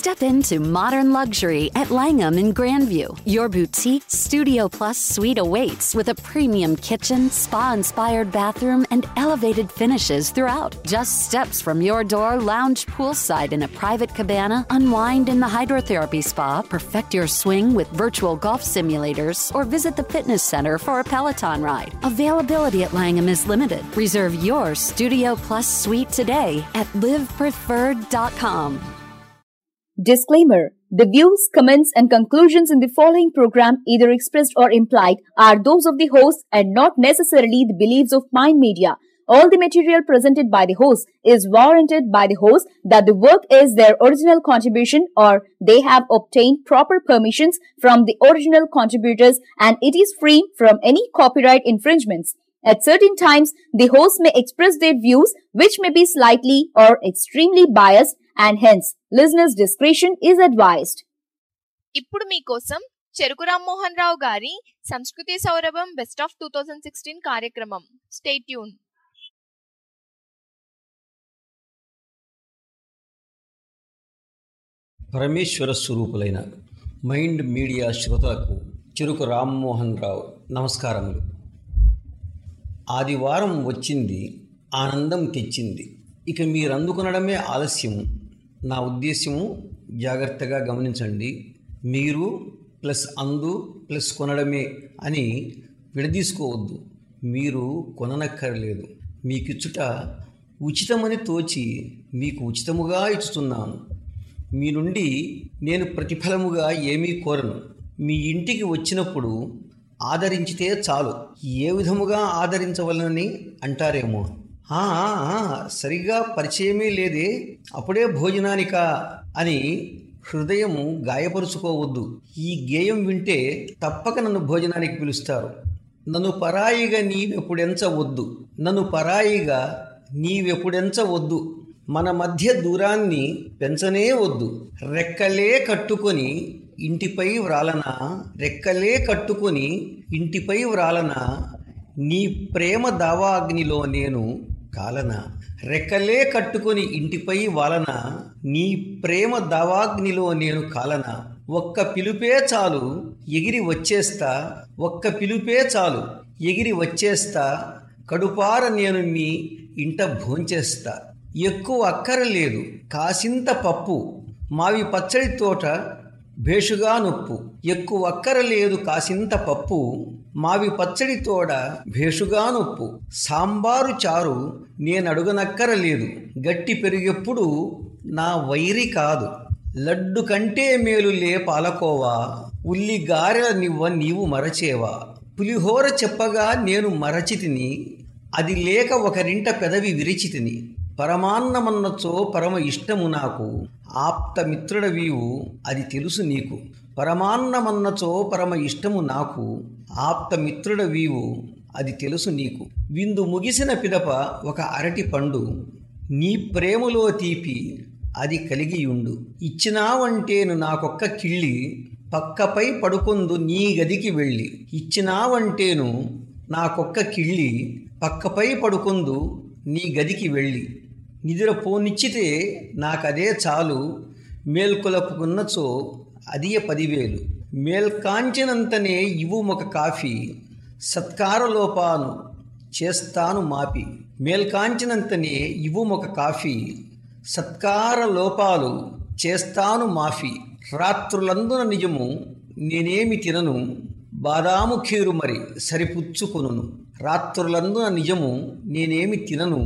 Step into modern luxury at Langham in Grandview. Your boutique Studio Plus suite awaits with a premium kitchen, spa inspired bathroom, and elevated finishes throughout. Just steps from your door, lounge poolside in a private cabana, unwind in the hydrotherapy spa, perfect your swing with virtual golf simulators, or visit the fitness center for a Peloton ride. Availability at Langham is limited. Reserve your Studio Plus suite today at livepreferred.com. Disclaimer The views, comments, and conclusions in the following program, either expressed or implied, are those of the host and not necessarily the beliefs of Mind Media. All the material presented by the host is warranted by the host that the work is their original contribution or they have obtained proper permissions from the original contributors and it is free from any copyright infringements. At certain times, the host may express their views which may be slightly or extremely biased and hence listeners' discretion is advised. ఇప్పుడు మీకోసం చెరుకు రామ్మోహన్ రావు గారి సంస్కృతి సౌరభం best of two thousand sixteen కార్యక్రమం stay tuned పరమేశ్వర స్వరూపులైన mind media శ్రోతలకు చెరుకు రామ్మోహన్ రావు నమస్కారములు ఆదివారం వచ్చింది ఆనందం తెచ్చింది ఇక మీరు అందుకునడమే ఆలస్యం నా ఉద్దేశ్యము జాగ్రత్తగా గమనించండి మీరు ప్లస్ అందు ప్లస్ కొనడమే అని విడదీసుకోవద్దు మీరు కొననక్కర్లేదు మీకిచ్చుట ఉచితమని తోచి మీకు ఉచితముగా ఇచ్చుతున్నాను మీ నుండి నేను ప్రతిఫలముగా ఏమీ కోరను మీ ఇంటికి వచ్చినప్పుడు ఆదరించితే చాలు ఏ విధముగా ఆదరించవలనని అంటారేమో "ఆ, ఆ, ఆ, సరిగ్గా పరిచయమే లేదే అప్పుడే భోజనానికా అని హృదయము గాయపరుచుకోవద్దు ఈ గేయం వింటే తప్పక నన్ను భోజనానికి పిలుస్తారు నన్ను పరాయిగా నీవెప్పుడెంచవద్దు నన్ను పరాయిగా నీవెప్పుడెంచవద్దు మన మధ్య దూరాన్ని పెంచనే వద్దు రెక్కలే కట్టుకొని ఇంటిపై వ్రాలన రెక్కలే కట్టుకొని ఇంటిపై వ్రాలన నీ ప్రేమ దావాగ్నిలో నేను కాలన రెక్కలే కట్టుకొని ఇంటిపై వాలన నీ ప్రేమ దావాగ్నిలో నేను కాలన ఒక్క పిలుపే చాలు ఎగిరి వచ్చేస్తా ఒక్క పిలుపే చాలు ఎగిరి వచ్చేస్తా కడుపార నేను మీ ఇంట భోంచేస్తా ఎక్కువ అక్కరలేదు కాసింత పప్పు మావి పచ్చడి తోట భేషుగా నొప్పు ఎక్కువ అక్కరలేదు కాసింత పప్పు మావి పచ్చడి తోడ భేషుగా నొప్పు సాంబారు చారు నేను అడుగనక్కరలేదు గట్టి పెరిగెప్పుడు నా వైరి కాదు లడ్డు కంటే మేలులే పాలకోవా ఉల్లి గారెల నివ్వ నీవు మరచేవా పులిహోర చెప్పగా నేను మరచితిని అది లేక ఒకరింట పెదవి విరిచితిని పరమాన్నమన్నచో పరమ ఇష్టము నాకు ఆప్త మిత్రుడవీవు అది తెలుసు నీకు పరమాన్నమన్నచో పరమ ఇష్టము నాకు ఆప్త మిత్రుడవీవు అది తెలుసు నీకు విందు ముగిసిన పిదప ఒక అరటి పండు నీ ప్రేమలో తీపి అది కలిగియుండు ఇచ్చినావంటేను నాకొక్క కిళ్ళి పక్కపై పడుకొందు నీ గదికి వెళ్ళి ఇచ్చినావంటేను నాకొక్క కిళ్ళి పక్కపై పడుకొందు నీ గదికి వెళ్ళి నిద్ర పోనిచ్చితే నాకదే చాలు మేల్కొలపుకున్నచో అదియ పదివేలు మేల్కాంచినంతనే ఇవ్వు ఒక కాఫీ సత్కార లోపాను చేస్తాను మాపి మేల్కాంచినంతనే ఇవ్వు ఒక కాఫీ సత్కార లోపాలు చేస్తాను మాఫీ రాత్రులందున నిజము నేనేమి తినను బాదాము ఖీరు మరి సరిపుచ్చుకొనును రాత్రులందున నిజము నేనేమి తినను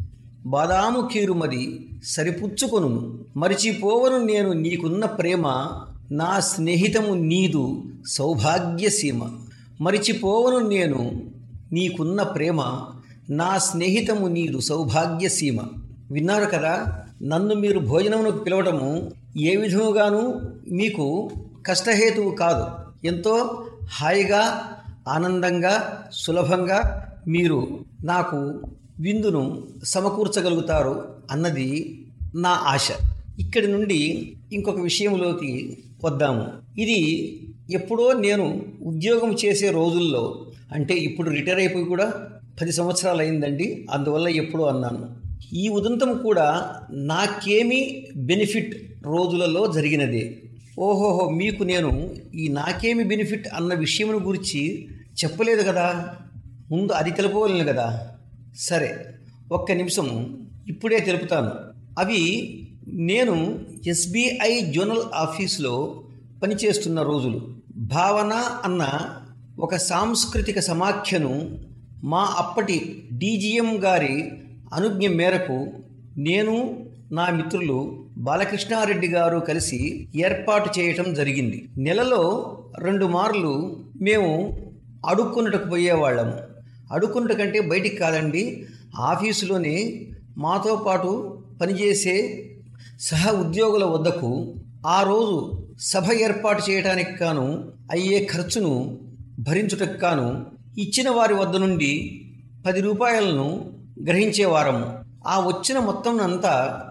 బాదాము కీరు మరి సరిపుచ్చుకొనును మరిచిపోవను నేను నీకున్న ప్రేమ నా స్నేహితము నీదు సౌభాగ్యసీమ మరిచిపోవను నేను నీకున్న ప్రేమ నా స్నేహితము నీదు సౌభాగ్యసీమ విన్నారు కదా నన్ను మీరు భోజనమునకు పిలవడము ఏ విధముగాను మీకు కష్టహేతువు కాదు ఎంతో హాయిగా ఆనందంగా సులభంగా మీరు నాకు విందును సమకూర్చగలుగుతారు అన్నది నా ఆశ ఇక్కడి నుండి ఇంకొక విషయంలోకి వద్దాము ఇది ఎప్పుడో నేను ఉద్యోగం చేసే రోజుల్లో అంటే ఇప్పుడు రిటైర్ అయిపోయి కూడా పది సంవత్సరాలు అయిందండి అందువల్ల ఎప్పుడో అన్నాను ఈ ఉదంతం కూడా నాకేమీ బెనిఫిట్ రోజులలో జరిగినదే ఓహోహో మీకు నేను ఈ నాకేమి బెనిఫిట్ అన్న విషయమును గురించి చెప్పలేదు కదా ముందు అది తెలుపవలను కదా సరే ఒక్క నిమిషం ఇప్పుడే తెలుపుతాను అవి నేను ఎస్బీఐ జోనల్ ఆఫీసులో పనిచేస్తున్న రోజులు భావన అన్న ఒక సాంస్కృతిక సమాఖ్యను మా అప్పటి డీజీఎం గారి అనుజ్ఞ మేరకు నేను నా మిత్రులు బాలకృష్ణారెడ్డి గారు కలిసి ఏర్పాటు చేయటం జరిగింది నెలలో రెండు మార్లు మేము అడుక్కున్నటకు పోయేవాళ్ళము అడుక్కున్నట కంటే బయటికి కాదండి ఆఫీసులోనే మాతో పాటు పనిచేసే సహ ఉద్యోగుల వద్దకు ఆ రోజు సభ ఏర్పాటు చేయడానికి కాను అయ్యే ఖర్చును భరించుటకు కాను ఇచ్చిన వారి వద్ద నుండి పది రూపాయలను గ్రహించేవారము ఆ వచ్చిన మొత్తం అంతా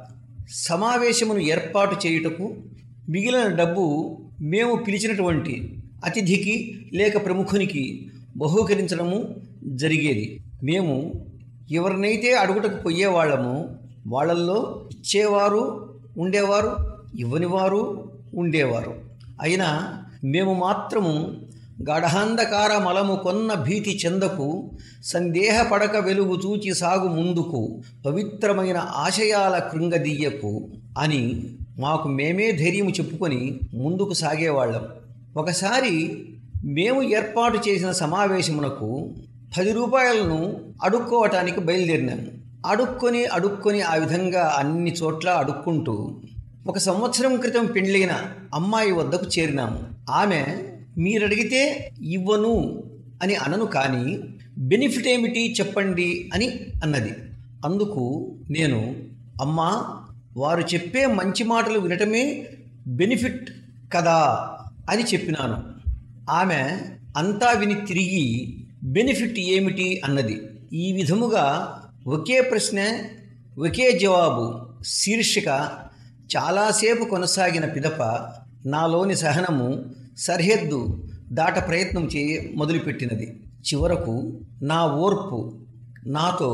సమావేశమును ఏర్పాటు చేయుటకు మిగిలిన డబ్బు మేము పిలిచినటువంటి అతిథికి లేక ప్రముఖునికి బహూకరించడము జరిగేది మేము ఎవరినైతే అడుగుటకు పోయేవాళ్ళమో వాళ్ళల్లో ఇచ్చేవారు ఉండేవారు ఇవ్వనివారు ఉండేవారు అయినా మేము మాత్రము గాఢాంధకార మలము కొన్న భీతి చెందకు సందేహపడక వెలుగు చూచి సాగు ముందుకు పవిత్రమైన ఆశయాల కృంగదీయకు అని మాకు మేమే ధైర్యము చెప్పుకొని ముందుకు సాగేవాళ్ళం ఒకసారి మేము ఏర్పాటు చేసిన సమావేశమునకు పది రూపాయలను అడుక్కోవటానికి బయలుదేరినాము అడుక్కొని అడుక్కొని ఆ విధంగా అన్ని చోట్ల అడుక్కుంటూ ఒక సంవత్సరం క్రితం పెండ్లైన అమ్మాయి వద్దకు చేరినాము ఆమె మీరడిగితే ఇవ్వను అని అనను కానీ బెనిఫిట్ ఏమిటి చెప్పండి అని అన్నది అందుకు నేను అమ్మా వారు చెప్పే మంచి మాటలు వినటమే బెనిఫిట్ కదా అని చెప్పినాను ఆమె అంతా విని తిరిగి బెనిఫిట్ ఏమిటి అన్నది ఈ విధముగా ఒకే ప్రశ్న ఒకే జవాబు శీర్షిక చాలాసేపు కొనసాగిన పిదప నాలోని సహనము సరిహద్దు దాట ప్రయత్నం చే మొదలుపెట్టినది చివరకు నా ఓర్పు నాతో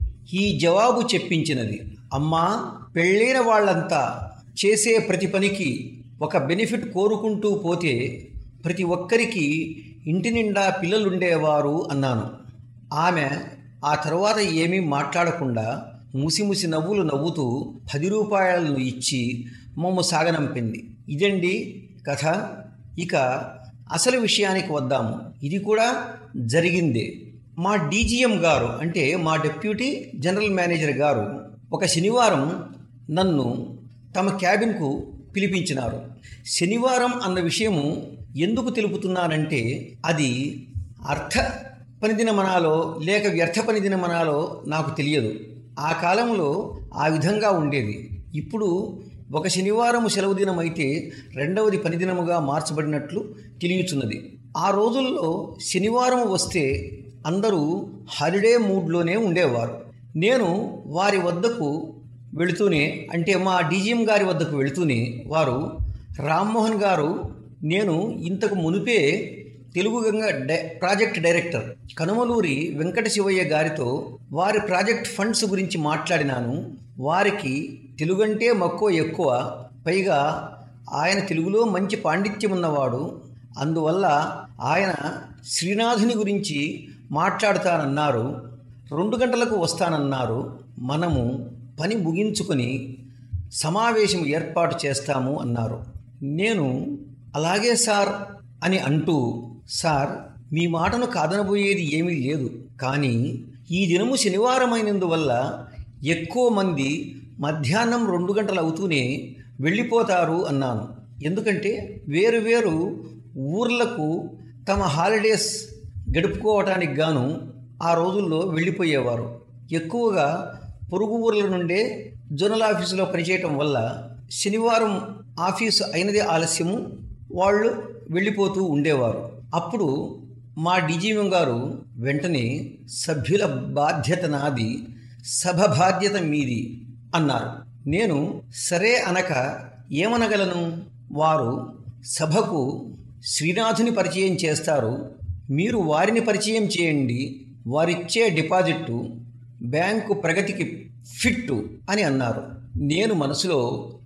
ఈ జవాబు చెప్పించినది అమ్మా పెళ్ళైన వాళ్ళంతా చేసే ప్రతి పనికి ఒక బెనిఫిట్ కోరుకుంటూ పోతే ప్రతి ఒక్కరికి ఇంటి నిండా పిల్లలుండేవారు అన్నాను ఆమె ఆ తర్వాత ఏమీ మాట్లాడకుండా ముసిముసి నవ్వులు నవ్వుతూ పది రూపాయలను ఇచ్చి మమ్మ సాగనంపింది ఇదండి కథ ఇక అసలు విషయానికి వద్దాము ఇది కూడా జరిగిందే మా డీజీఎం గారు అంటే మా డిప్యూటీ జనరల్ మేనేజర్ గారు ఒక శనివారం నన్ను తమ క్యాబిన్కు పిలిపించినారు శనివారం అన్న విషయము ఎందుకు తెలుపుతున్నానంటే అది అర్థ పనిదినమనాలో లేక వ్యర్థ పనిదినమనాలో నాకు తెలియదు ఆ కాలంలో ఆ విధంగా ఉండేది ఇప్పుడు ఒక శనివారం సెలవు దినం అయితే రెండవది పనిదినముగా మార్చబడినట్లు తెలియచున్నది ఆ రోజుల్లో శనివారం వస్తే అందరూ హాలిడే మూడ్లోనే ఉండేవారు నేను వారి వద్దకు వెళుతూనే అంటే మా డీజీఎం గారి వద్దకు వెళుతూనే వారు రామ్మోహన్ గారు నేను ఇంతకు మునిపే తెలుగు గంగ డై ప్రాజెక్ట్ డైరెక్టర్ కనుమలూరి వెంకట శివయ్య గారితో వారి ప్రాజెక్ట్ ఫండ్స్ గురించి మాట్లాడినాను వారికి తెలుగంటే మక్కువ ఎక్కువ పైగా ఆయన తెలుగులో మంచి పాండిత్యం ఉన్నవాడు అందువల్ల ఆయన శ్రీనాథుని గురించి మాట్లాడుతానన్నారు రెండు గంటలకు వస్తానన్నారు మనము పని ముగించుకొని సమావేశం ఏర్పాటు చేస్తాము అన్నారు నేను అలాగే సార్ అని అంటూ సార్ మీ మాటను కాదనబోయేది ఏమీ లేదు కానీ ఈ దినము శనివారమైనందువల్ల ఎక్కువ మంది మధ్యాహ్నం రెండు గంటలు అవుతూనే వెళ్ళిపోతారు అన్నాను ఎందుకంటే వేరు వేరు ఊర్లకు తమ హాలిడేస్ గడుపుకోవటానికి గాను ఆ రోజుల్లో వెళ్ళిపోయేవారు ఎక్కువగా పొరుగు ఊర్ల నుండే జోనల్ ఆఫీసులో పనిచేయటం వల్ల శనివారం ఆఫీసు అయినదే ఆలస్యము వాళ్ళు వెళ్ళిపోతూ ఉండేవారు అప్పుడు మా డీజీఎం గారు వెంటనే సభ్యుల బాధ్యత నాది సభ బాధ్యత మీది అన్నారు నేను సరే అనక ఏమనగలను వారు సభకు శ్రీనాథుని పరిచయం చేస్తారు మీరు వారిని పరిచయం చేయండి వారిచ్చే డిపాజిట్టు బ్యాంకు ప్రగతికి ఫిట్టు అని అన్నారు నేను మనసులో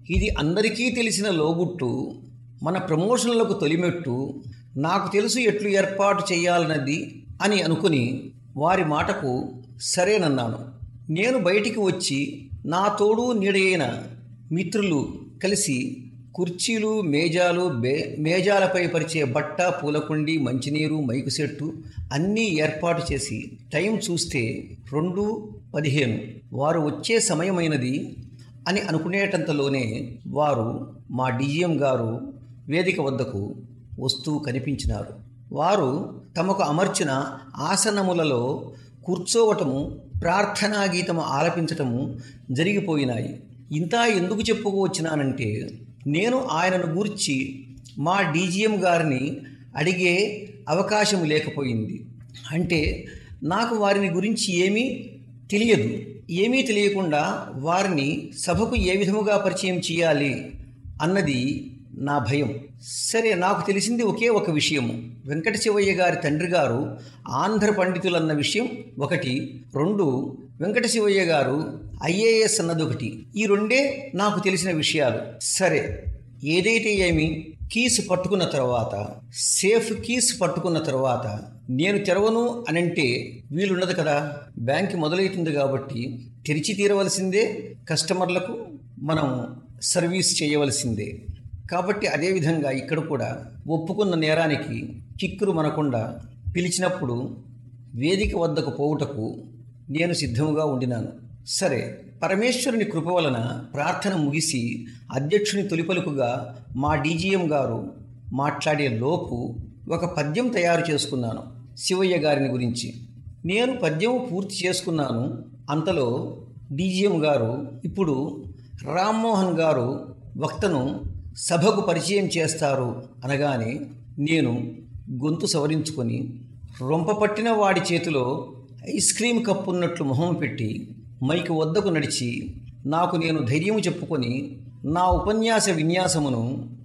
ఇది అందరికీ తెలిసిన లోగుట్టు మన ప్రమోషన్లకు తొలిమెట్టు నాకు తెలుసు ఎట్లు ఏర్పాటు చేయాలన్నది అని అనుకుని వారి మాటకు సరేనన్నాను నేను బయటికి వచ్చి నా తోడు నీడైన మిత్రులు కలిసి కుర్చీలు మేజాలు బే మేజాలపై పరిచే బట్ట పూలకుండి మంచినీరు మైకు సెట్టు అన్నీ ఏర్పాటు చేసి టైం చూస్తే రెండు పదిహేను వారు వచ్చే సమయమైనది అని అనుకునేటంతలోనే వారు మా డిజిఎం గారు వేదిక వద్దకు వస్తూ కనిపించినారు వారు తమకు అమర్చిన ఆసనములలో కూర్చోవటము ప్రార్థనా గీతము ఆలపించటము జరిగిపోయినాయి ఇంత ఎందుకు చెప్పుకోవచ్చినానంటే నేను ఆయనను గూర్చి మా డీజీఎం గారిని అడిగే అవకాశం లేకపోయింది అంటే నాకు వారిని గురించి ఏమీ తెలియదు ఏమీ తెలియకుండా వారిని సభకు ఏ విధముగా పరిచయం చేయాలి అన్నది నా భయం సరే నాకు తెలిసింది ఒకే ఒక విషయము వెంకట శివయ్య గారి తండ్రి గారు ఆంధ్ర పండితులన్న విషయం ఒకటి రెండు వెంకట శివయ్య గారు ఐఏఎస్ అన్నది ఒకటి ఈ రెండే నాకు తెలిసిన విషయాలు సరే ఏదైతే ఏమి కీస్ పట్టుకున్న తర్వాత సేఫ్ కీస్ పట్టుకున్న తర్వాత నేను తెరవను అనంటే వీలుండదు కదా బ్యాంక్ మొదలవుతుంది కాబట్టి తెరిచి తీరవలసిందే కస్టమర్లకు మనం సర్వీస్ చేయవలసిందే కాబట్టి అదేవిధంగా ఇక్కడ కూడా ఒప్పుకున్న నేరానికి కిక్కురు మనకుండా పిలిచినప్పుడు వేదిక వద్దకు పోవుటకు నేను సిద్ధముగా ఉండినాను సరే పరమేశ్వరుని కృప వలన ప్రార్థన ముగిసి అధ్యక్షుని తొలిపలుకుగా మా డీజీఎం గారు మాట్లాడే లోపు ఒక పద్యం తయారు చేసుకున్నాను శివయ్య గారిని గురించి నేను పద్యం పూర్తి చేసుకున్నాను అంతలో డీజీఎం గారు ఇప్పుడు రామ్మోహన్ గారు వక్తను సభకు పరిచయం చేస్తారు అనగానే నేను గొంతు సవరించుకొని రొంపపట్టిన వాడి చేతిలో ఐస్ క్రీమ్ కప్పున్నట్లు మొహం పెట్టి మైకు వద్దకు నడిచి నాకు నేను ధైర్యం చెప్పుకొని నా ఉపన్యాస విన్యాసమును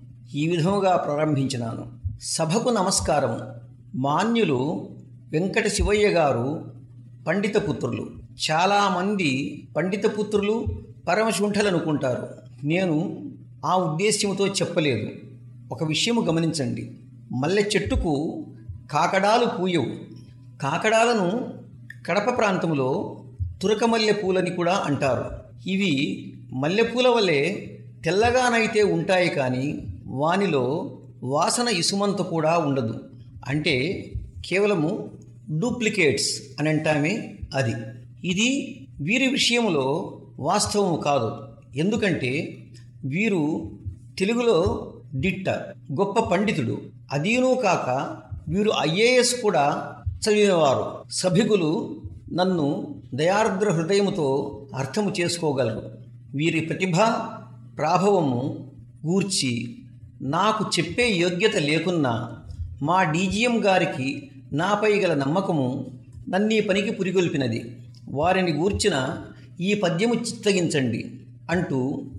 ఈ విధముగా ప్రారంభించినాను సభకు నమస్కారం మాన్యులు వెంకట శివయ్య గారు పండిత పుత్రులు చాలామంది పండిత పుత్రులు పరమశుంఠలు అనుకుంటారు నేను ఆ ఉద్దేశ్యంతో చెప్పలేదు ఒక విషయము గమనించండి మల్లె చెట్టుకు కాకడాలు పూయవు కాకడాలను కడప ప్రాంతంలో తురకమల్లె పూలని కూడా అంటారు ఇవి మల్లెపూల వలె తెల్లగానైతే ఉంటాయి కానీ వానిలో వాసన ఇసుమంత కూడా ఉండదు అంటే కేవలము డూప్లికేట్స్ అని అంటామే అది ఇది వీరి విషయంలో వాస్తవము కాదు ఎందుకంటే వీరు తెలుగులో దిట్ట గొప్ప పండితుడు అదీనూ కాక వీరు ఐఏఎస్ కూడా చదివినవారు సభికులు నన్ను దయార్ద్ర హృదయముతో అర్థము చేసుకోగలరు వీరి ప్రతిభ ప్రాభవము గూర్చి నాకు చెప్పే యోగ్యత లేకున్నా మా డీజీఎం గారికి నాపై గల నమ్మకము నన్నీ పనికి పురిగొల్పినది వారిని గూర్చిన ఈ పద్యము చిత్తగించండి అంటూ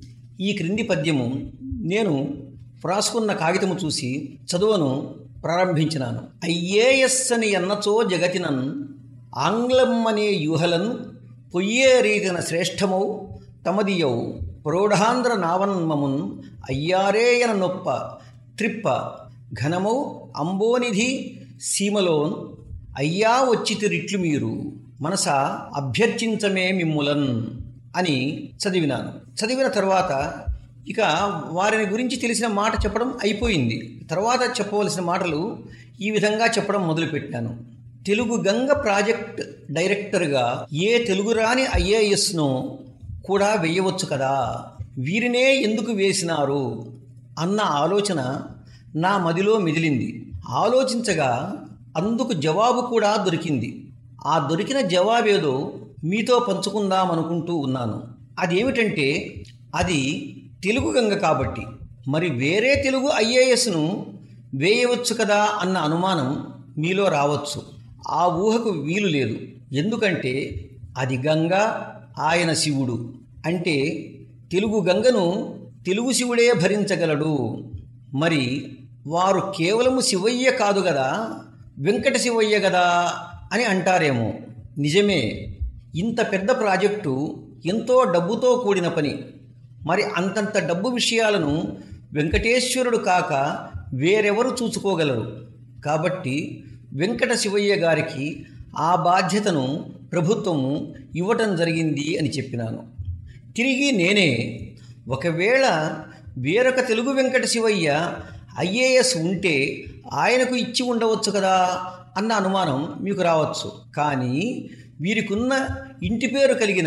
ఈ క్రింది పద్యము నేను వ్రాసుకున్న కాగితము చూసి చదువును ప్రారంభించినాను ఐఏఎస్ అని ఎన్నచో జగతినన్ ఆంగ్లం అనే యూహలన్ పొయ్యే రీతిన శ్రేష్టమౌ తమదియౌ ప్రౌఢాంధ్ర నావన్మమున్ అయ్యారేయన నొప్ప త్రిప్ప ఘనమౌ అంబోనిధి సీమలోన్ అయ్యా వచ్చితిరిట్లు మీరు మనస అభ్యర్థించమే మిమ్ములన్ అని చదివినాను చదివిన తర్వాత ఇక వారిని గురించి తెలిసిన మాట చెప్పడం అయిపోయింది తర్వాత చెప్పవలసిన మాటలు ఈ విధంగా చెప్పడం మొదలుపెట్టాను తెలుగు గంగ ప్రాజెక్ట్ డైరెక్టర్గా ఏ తెలుగు రాని ఐఏఎస్ను కూడా వేయవచ్చు కదా వీరినే ఎందుకు వేసినారు అన్న ఆలోచన నా మదిలో మిదిలింది ఆలోచించగా అందుకు జవాబు కూడా దొరికింది ఆ దొరికిన జవాబేదో మీతో పంచుకుందామనుకుంటూ ఉన్నాను అదేమిటంటే అది తెలుగు గంగ కాబట్టి మరి వేరే తెలుగు ఐఏఎస్ను వేయవచ్చు కదా అన్న అనుమానం మీలో రావచ్చు ఆ ఊహకు వీలు లేదు ఎందుకంటే అది గంగ ఆయన శివుడు అంటే తెలుగు గంగను తెలుగు శివుడే భరించగలడు మరి వారు కేవలము శివయ్య కాదు కదా వెంకట శివయ్య కదా అని అంటారేమో నిజమే ఇంత పెద్ద ప్రాజెక్టు ఎంతో డబ్బుతో కూడిన పని మరి అంతంత డబ్బు విషయాలను వెంకటేశ్వరుడు కాక వేరెవరు చూసుకోగలరు కాబట్టి వెంకట శివయ్య గారికి ఆ బాధ్యతను ప్రభుత్వము ఇవ్వటం జరిగింది అని చెప్పినాను తిరిగి నేనే ఒకవేళ వేరొక తెలుగు వెంకట శివయ్య ఐఏఎస్ ఉంటే ఆయనకు ఇచ్చి ఉండవచ్చు కదా అన్న అనుమానం మీకు రావచ్చు కానీ వీరికున్న ఇంటి పేరు కలిగిన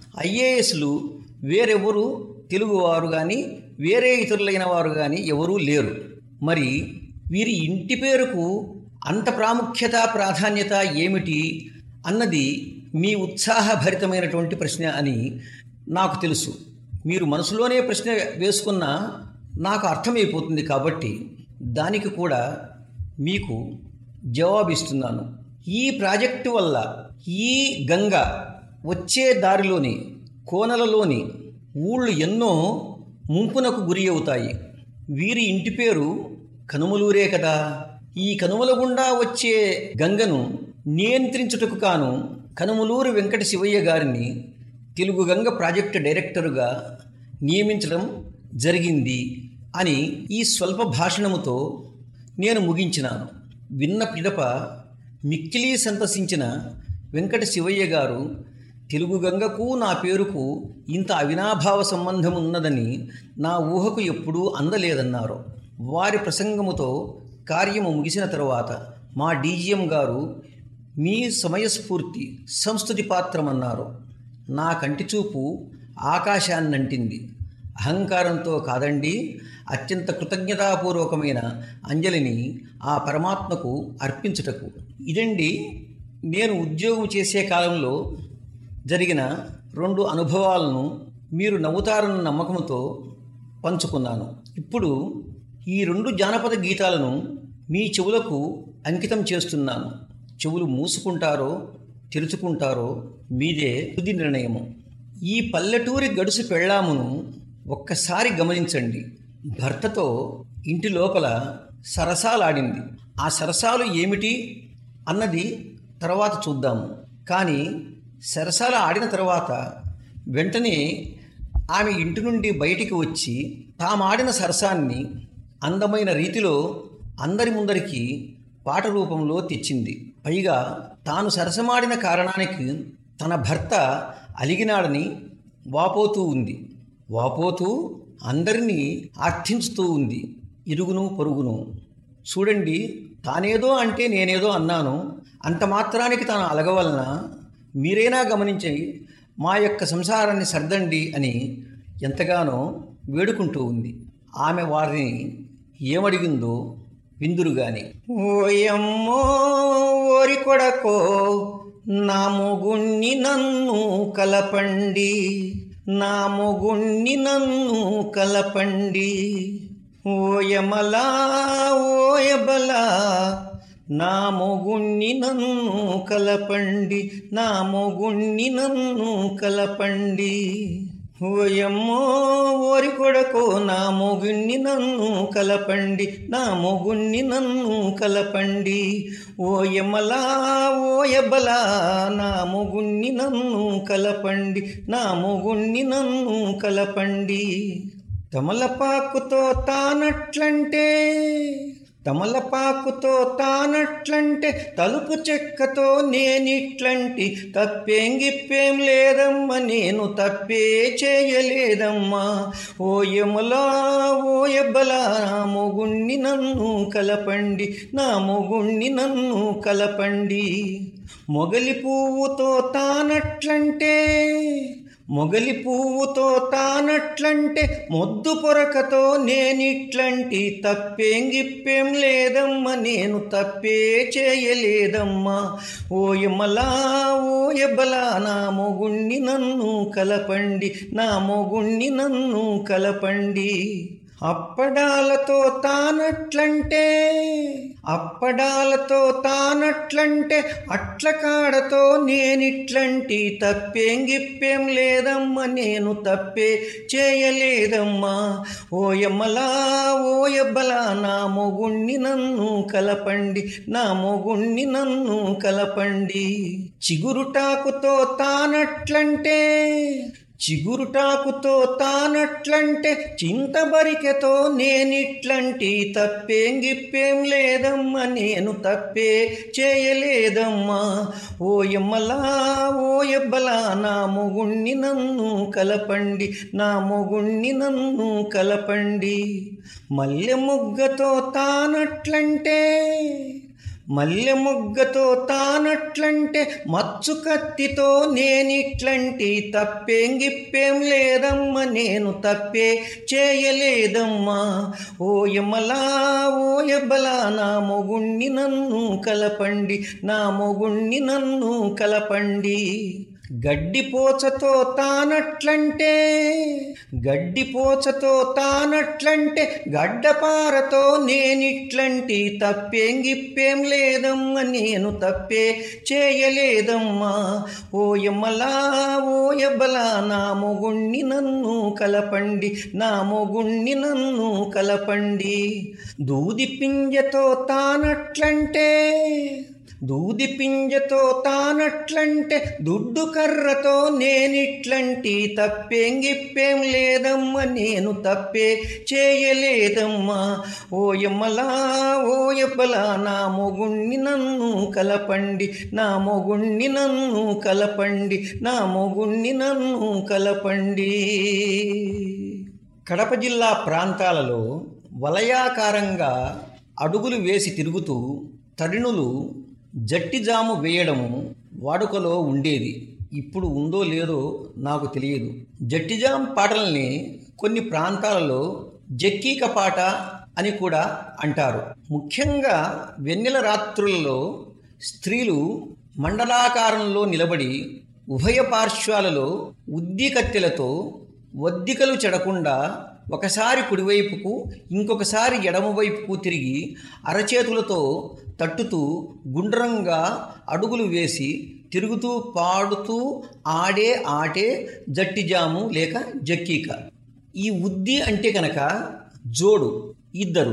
ఐఏఎస్లు వేరెవరు తెలుగువారు కానీ వేరే ఇతరులైన వారు కానీ ఎవరూ లేరు మరి వీరి ఇంటి పేరుకు అంత ప్రాముఖ్యత ప్రాధాన్యత ఏమిటి అన్నది మీ ఉత్సాహభరితమైనటువంటి ప్రశ్న అని నాకు తెలుసు మీరు మనసులోనే ప్రశ్న వేసుకున్న నాకు అర్థమైపోతుంది కాబట్టి దానికి కూడా మీకు జవాబిస్తున్నాను ఈ ప్రాజెక్టు వల్ల ఈ గంగ వచ్చే దారిలోని కోనలలోని ఊళ్ళు ఎన్నో ముంపునకు గురి అవుతాయి వీరి ఇంటి పేరు కనుమలూరే కదా ఈ కనుమల గుండా వచ్చే గంగను నియంత్రించుటకు కాను కనుమలూరు వెంకట శివయ్య గారిని తెలుగు గంగ ప్రాజెక్టు డైరెక్టరుగా నియమించడం జరిగింది అని ఈ స్వల్ప భాషణముతో నేను ముగించినాను విన్న పిడప మిక్కిలి సంతసించిన వెంకట శివయ్య గారు తెలుగు గంగకు నా పేరుకు ఇంత అవినాభావ సంబంధం ఉన్నదని నా ఊహకు ఎప్పుడూ అందలేదన్నారు వారి ప్రసంగముతో కార్యము ముగిసిన తరువాత మా డీజీఎం గారు మీ సమయస్ఫూర్తి సంస్థుతి పాత్రమన్నారు నా కంటి చూపు ఆకాశాన్నంటింది అహంకారంతో కాదండి అత్యంత కృతజ్ఞతాపూర్వకమైన అంజలిని ఆ పరమాత్మకు అర్పించుటకు ఇదండి నేను ఉద్యోగం చేసే కాలంలో జరిగిన రెండు అనుభవాలను మీరు నవ్వుతారన్న నమ్మకంతో పంచుకున్నాను ఇప్పుడు ఈ రెండు జానపద గీతాలను మీ చెవులకు అంకితం చేస్తున్నాను చెవులు మూసుకుంటారో తెరుచుకుంటారో మీదే తుది నిర్ణయము ఈ పల్లెటూరి గడుసు పెళ్ళామును ఒక్కసారి గమనించండి భర్తతో ఇంటి లోపల సరసాలాడింది ఆ సరసాలు ఏమిటి అన్నది తర్వాత చూద్దాము కానీ సరసాల ఆడిన తర్వాత వెంటనే ఆమె ఇంటి నుండి బయటికి వచ్చి తామాడిన సరసాన్ని అందమైన రీతిలో అందరి ముందరికి పాట రూపంలో తెచ్చింది పైగా తాను సరసమాడిన కారణానికి తన భర్త అలిగినాడని వాపోతూ ఉంది వాపోతూ అందరినీ అర్థించుతూ ఉంది ఇరుగును పొరుగును చూడండి తానేదో అంటే నేనేదో అన్నాను అంత మాత్రానికి తాను అలగవలన మీరైనా గమనించి మా యొక్క సంసారాన్ని సర్దండి అని ఎంతగానో వేడుకుంటూ ఉంది ఆమె వారిని ఏమడిగిందో విందురు గాని ఓయమ్మో ఓరి కొడకో నా మొగుణ్ణి నన్ను కలపండి నా మొగుణ్ణి నన్ను కలపండి ఓయమలా ఓయబలా నా మొగుణ్ణి నన్ను కలపండి నా మొగుణ్ణి నన్ను కలపండి ఓయమ్మో ఓరి కొడకో నా మొగుణ్ణి నన్ను కలపండి నా మొగుణ్ణి నన్ను కలపండి ఓయమలా ఓయబలా నా మొగుణ్ణి నన్ను కలపండి నా మొగుణ్ణి నన్ను కలపండి తమలపాకుతో తానట్లంటే తమలపాకుతో తానట్లంటే తలుపు చెక్కతో నేనిట్లంటి తప్పేం గిప్పేం లేదమ్మా నేను తప్పే చేయలేదమ్మా ఓయములా ఓయబ్బలా నా మొగుణ్ణి నన్ను కలపండి నా మొగుణ్ణి నన్ను కలపండి మొగలి పువ్వుతో తానట్లంటే మొగలి పువ్వుతో తానట్లంటే మొద్దు పొరకతో నేనిట్లంటి తప్పేం గిప్పేం లేదమ్మా నేను తప్పే చేయలేదమ్మా ఓయమలా ఓయబలా నా మొగుణ్ణి నన్ను కలపండి నా మొగుణ్ణి నన్ను కలపండి అప్పడాలతో తానట్లంటే అప్పడాలతో తానట్లంటే అట్ల కాడతో నేనిట్లంటి తప్పేం గిప్పేం లేదమ్మా నేను తప్పే చేయలేదమ్మా ఓయమ్మలా ఓయబ్బలా నా మొగుణ్ణి నన్ను కలపండి నా మొగుణ్ణి నన్ను కలపండి చిగురుటాకుతో తానట్లంటే చిగురుటాకుతో తానట్లంటే చింతబరికెతో నేనిట్లంటి తప్పేం గిప్పేం లేదమ్మా నేను తప్పే చేయలేదమ్మా ఓయమ్మలా ఓయబ్బలా నా మొగుణ్ణి నన్ను కలపండి నా మొగుణ్ణి నన్ను కలపండి మల్లె ముగ్గతో తానట్లంటే మల్లె ముగ్గతో తానట్లంటే మచ్చు కత్తితో నేనిట్లంటి తప్పేం గిప్పేం లేదమ్మా నేను తప్పే చేయలేదమ్మా ఓయమ్మలా ఓయబ్బలా నా మొగుణ్ణి నన్ను కలపండి నా మొగుణ్ణి నన్ను కలపండి గడ్డిపోచతో తానట్లంటే గడ్డిపోచతో తానట్లంటే గడ్డపారతో నేనిట్లంటి తప్పేం గిప్పేం లేదమ్మా నేను తప్పే చేయలేదమ్మా ఓయమ్మలా ఓయబ్బలా నా మొగుణ్ణి నన్ను కలపండి నా మొగుణ్ణి నన్ను కలపండి దూది పింజతో తానట్లంటే దూది పింజతో తానట్లంటే దుడ్డు కర్రతో నేనిట్లంటి తప్పేం గిప్పేం లేదమ్మా నేను తప్పే చేయలేదమ్మా ఓయమ్మలా ఓయబ్బలా నా మొగుణ్ణి నన్ను కలపండి నా మొగుణ్ణి నన్ను కలపండి నా మొగుణ్ణి నన్ను కలపండి కడప జిల్లా ప్రాంతాలలో వలయాకారంగా అడుగులు వేసి తిరుగుతూ తడినులు జట్టిజాము వేయడము వాడుకలో ఉండేది ఇప్పుడు ఉందో లేదో నాకు తెలియదు జట్టిజాం పాటల్ని కొన్ని ప్రాంతాలలో జక్కీక పాట అని కూడా అంటారు ముఖ్యంగా వెన్నెల రాత్రులలో స్త్రీలు మండలాకారంలో నిలబడి ఉభయ పార్శ్వాలలో ఉద్ది కత్తెలతో వద్దికలు చెడకుండా ఒకసారి కుడివైపుకు ఇంకొకసారి ఎడమవైపుకు తిరిగి అరచేతులతో తట్టుతూ గుండ్రంగా అడుగులు వేసి తిరుగుతూ పాడుతూ ఆడే ఆటే జట్టిజాము లేక జక్కీక ఈ ఉద్ది అంటే కనుక జోడు ఇద్దరు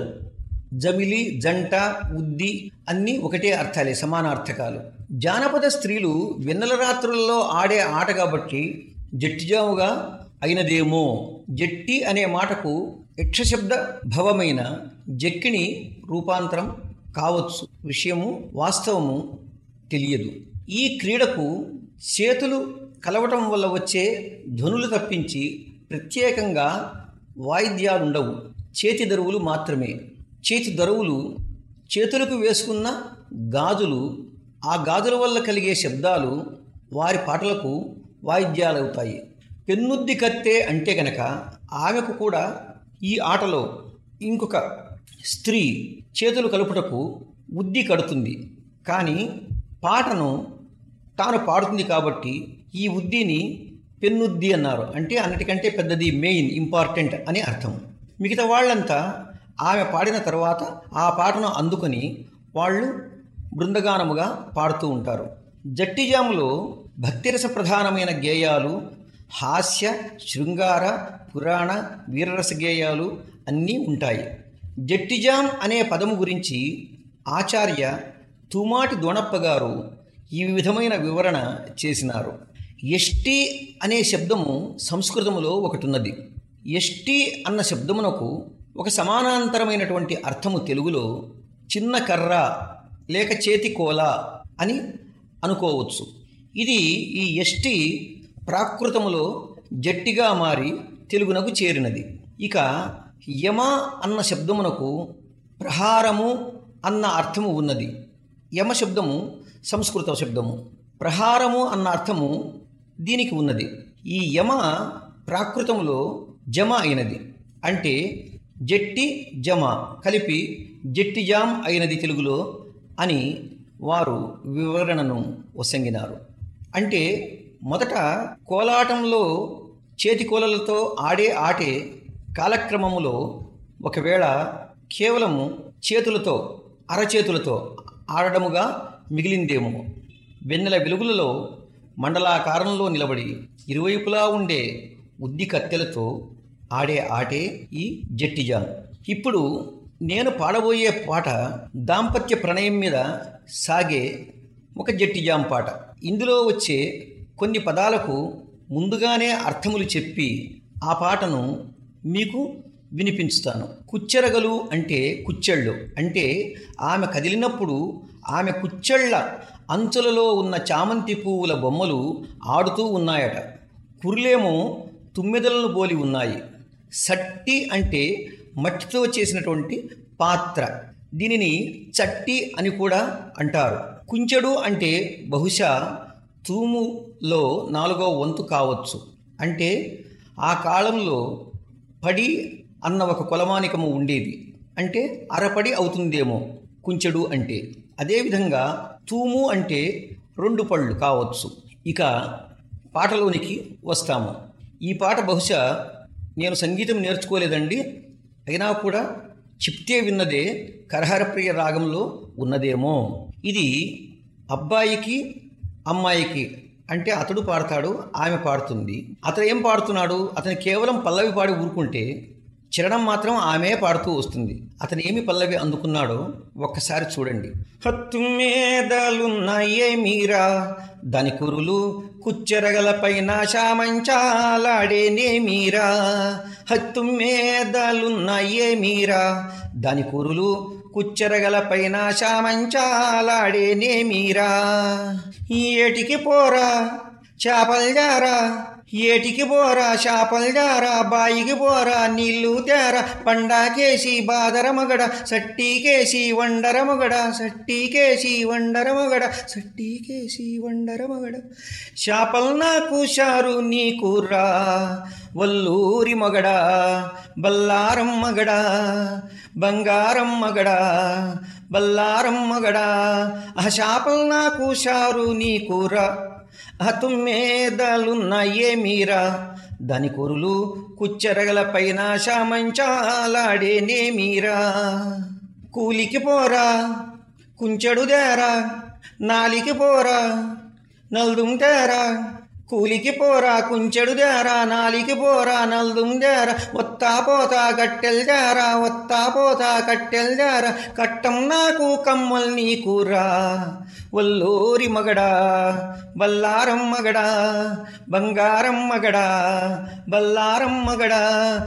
జమిలి జంట ఉద్ది అన్నీ ఒకటే అర్థాలే సమానార్థకాలు జానపద స్త్రీలు వెన్నెల రాత్రులలో ఆడే ఆట కాబట్టి జట్టిజాముగా అయినదేమో జట్టి అనే మాటకు యక్షశబ్ద భవమైన జక్కిని రూపాంతరం కావచ్చు విషయము వాస్తవము తెలియదు ఈ క్రీడకు చేతులు కలవటం వల్ల వచ్చే ధ్వనులు తప్పించి ప్రత్యేకంగా వాయిద్యాలుండవు చేతి దరువులు మాత్రమే చేతి దరువులు చేతులకు వేసుకున్న గాజులు ఆ గాజుల వల్ల కలిగే శబ్దాలు వారి పాటలకు వాయిద్యాలవుతాయి పెన్నుద్ది కత్తే అంటే గనక ఆమెకు కూడా ఈ ఆటలో ఇంకొక స్త్రీ చేతులు కలుపుటకు ఉద్ది కడుతుంది కానీ పాటను తాను పాడుతుంది కాబట్టి ఈ ఉద్దిని పెన్నుద్ది అన్నారు అంటే అన్నిటికంటే పెద్దది మెయిన్ ఇంపార్టెంట్ అని అర్థం మిగతా వాళ్ళంతా ఆమె పాడిన తర్వాత ఆ పాటను అందుకొని వాళ్ళు బృందగానముగా పాడుతూ ఉంటారు జట్టిజాములో భక్తిరస ప్రధానమైన గేయాలు హాస్య శృంగార పురాణ వీరరస గేయాలు అన్నీ ఉంటాయి జట్టిజాం అనే పదము గురించి ఆచార్య తుమాటి దోణప్ప గారు ఈ విధమైన వివరణ చేసినారు ఎష్టి అనే శబ్దము సంస్కృతములో ఒకటి ఉన్నది ఎష్టి అన్న శబ్దమునకు ఒక సమానాంతరమైనటువంటి అర్థము తెలుగులో చిన్న కర్ర లేక చేతి కోల అని అనుకోవచ్చు ఇది ఈ ఎష్టి ప్రాకృతములో జట్టిగా మారి తెలుగునకు చేరినది ఇక యమ అన్న శబ్దమునకు ప్రహారము అన్న అర్థము ఉన్నది యమ శబ్దము సంస్కృత శబ్దము ప్రహారము అన్న అర్థము దీనికి ఉన్నది ఈ యమ ప్రాకృతములో జమ అయినది అంటే జట్టి జమ కలిపి జట్టిజాం అయినది తెలుగులో అని వారు వివరణను వసంగినారు అంటే మొదట కోలాటంలో చేతి కోలలతో ఆడే ఆటే కాలక్రమములో ఒకవేళ కేవలము చేతులతో అరచేతులతో ఆడడముగా మిగిలిందేమో వెన్నెల వెలుగులలో మండలాకారంలో నిలబడి ఇరువైపులా ఉండే ఉద్ది కత్తెలతో ఆడే ఆటే ఈ జట్టిజాన్ ఇప్పుడు నేను పాడబోయే పాట దాంపత్య ప్రణయం మీద సాగే ఒక జట్టిజాం పాట ఇందులో వచ్చే కొన్ని పదాలకు ముందుగానే అర్థములు చెప్పి ఆ పాటను మీకు వినిపించుతాను కుచ్చెరగలు అంటే కుచ్చెళ్ళు అంటే ఆమె కదిలినప్పుడు ఆమె కుచ్చెళ్ళ అంచులలో ఉన్న చామంతి పువ్వుల బొమ్మలు ఆడుతూ ఉన్నాయట కురులేమో తుమ్మెదలను పోలి ఉన్నాయి సట్టి అంటే మట్టితో చేసినటువంటి పాత్ర దీనిని చట్టి అని కూడా అంటారు కుంచెడు అంటే బహుశా తూములో నాలుగవ వంతు కావచ్చు అంటే ఆ కాలంలో పడి అన్న ఒక కొలమానికము ఉండేది అంటే అరపడి అవుతుందేమో కుంచెడు అంటే అదేవిధంగా తూము అంటే రెండు పళ్ళు కావచ్చు ఇక పాటలోనికి వస్తాము ఈ పాట బహుశా నేను సంగీతం నేర్చుకోలేదండి అయినా కూడా చెప్తే విన్నదే కరహరప్రియ రాగంలో ఉన్నదేమో ఇది అబ్బాయికి అమ్మాయికి అంటే అతడు పాడతాడు ఆమె పాడుతుంది అతను ఏం పాడుతున్నాడు అతను కేవలం పల్లవి పాడి ఊరుకుంటే చరణం మాత్రం ఆమె పాడుతూ వస్తుంది అతను ఏమి పల్లవి అందుకున్నాడో ఒక్కసారి చూడండి హత్తు మేదలున్నాయే మీరా దాని కురులు కుచ్చెరగలపైన శామంచాలాడేనే మీరా హత్తు మేదలున్నాయే మీరా దాని కురులు కుచ్చెరగలపైన శామంచాలాడేనే మీరా ఏటికి పోరా చేపలు జారా ఏటికి పోరా చేపలు జారా బాయికి పోరా నీళ్ళు తేరా పండాకేసి బాదర మగడ సట్టికేసి వండర మగడ సట్టికేసి వండర మగడ సట్టికేసి వండర మగడ చేపలు నాకు షారు నీకు రా వల్లూరి మగడ బల్లారం మగడ బంగారం మగడ బల్లారం మగడ ఆ చేపలు నాకు షారు నీకు రా తుమ్మేదలున్నాయే మీరా దాని కొరులు కుచ్చెరగల పైన శామంచాలాడేనే మీరా కూలికి పోరా కుంచెడు దేరా నాలికి పోరా నల్దుం తేరా కూలికి పోరా కుంచెడు దేరా నాలికి పోరా నల్దుం దేరా ఒత్తా పోతా కట్టెల్ దేరా ఒత్తా పోతా కట్టెల్ దేరా కట్టం నాకు కమ్మల్ నీకురా వల్లూరి మగడా బల్లారం మగడా బంగారం మగడా బల్లారం మగడా